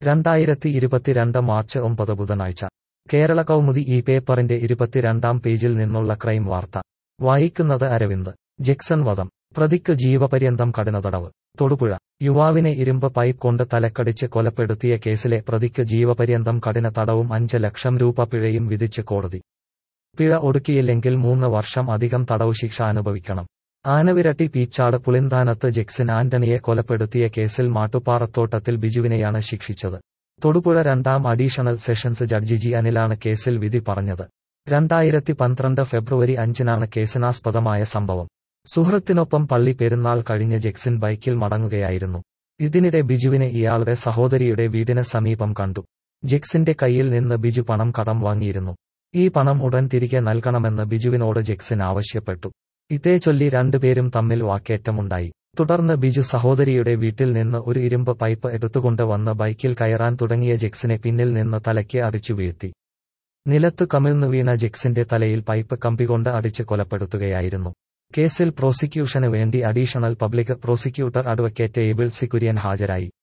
രണ്ടായിരത്തി ഇരുപത്തിരണ്ട് മാർച്ച് ഒമ്പത് ബുധനാഴ്ച കേരള കൗമുദി ഈ പേപ്പറിന്റെ ഇരുപത്തിരണ്ടാം പേജിൽ നിന്നുള്ള ക്രൈം വാർത്ത വായിക്കുന്നത് അരവിന്ദ് ജെക്സൺ വധം പ്രതിക്ക് ജീവപര്യന്തം കഠിന തടവ് തൊടുപുഴ യുവാവിനെ ഇരുമ്പ് പൈപ്പ് കൊണ്ട് തലക്കടിച്ച് കൊലപ്പെടുത്തിയ കേസിലെ പ്രതിക്ക് ജീവപര്യന്തം കഠിന തടവും അഞ്ച് ലക്ഷം രൂപ പിഴയും വിധിച്ച് കോടതി പിഴ ഒടുക്കിയില്ലെങ്കിൽ മൂന്ന് വർഷം അധികം തടവ് ശിക്ഷ അനുഭവിക്കണം ആനവിരട്ടി പീച്ചാട് പുളിന്താനത്ത് ജെക്സിൻ ആന്റണിയെ കൊലപ്പെടുത്തിയ കേസിൽ മാട്ടുപാറത്തോട്ടത്തിൽ ബിജുവിനെയാണ് ശിക്ഷിച്ചത് തൊടുപുഴ രണ്ടാം അഡീഷണൽ സെഷൻസ് ജഡ്ജി ജി അനിലാണ് കേസിൽ വിധി പറഞ്ഞത് രണ്ടായിരത്തി പന്ത്രണ്ട് ഫെബ്രുവരി അഞ്ചിനാണ് കേസിനാസ്പദമായ സംഭവം സുഹൃത്തിനൊപ്പം പള്ളി പെരുന്നാൾ കഴിഞ്ഞ് ജെക്സിൻ ബൈക്കിൽ മടങ്ങുകയായിരുന്നു ഇതിനിടെ ബിജുവിനെ ഇയാളുടെ സഹോദരിയുടെ വീടിന് സമീപം കണ്ടു ജെക്സിന്റെ കയ്യിൽ നിന്ന് ബിജു പണം കടം വാങ്ങിയിരുന്നു ഈ പണം ഉടൻ തിരികെ നൽകണമെന്ന് ബിജുവിനോട് ജെക്സിൻ ആവശ്യപ്പെട്ടു ഇതേ ചൊല്ലി രണ്ടുപേരും തമ്മിൽ വാക്കേറ്റമുണ്ടായി തുടർന്ന് ബിജു സഹോദരിയുടെ വീട്ടിൽ നിന്ന് ഒരു ഇരുമ്പ് പൈപ്പ് എടുത്തുകൊണ്ട് വന്ന് ബൈക്കിൽ കയറാൻ തുടങ്ങിയ ജെക്സിനെ പിന്നിൽ നിന്ന് തലയ്ക്ക് അടിച്ചു വീഴ്ത്തി നിലത്ത് കമിഴ്ന്നു വീണ ജെക്സിന്റെ തലയിൽ പൈപ്പ് കമ്പികൊണ്ട് അടിച്ച് കൊലപ്പെടുത്തുകയായിരുന്നു കേസിൽ പ്രോസിക്യൂഷന് വേണ്ടി additional public prosecutor advocate Abel C Kurian ഹാജരായി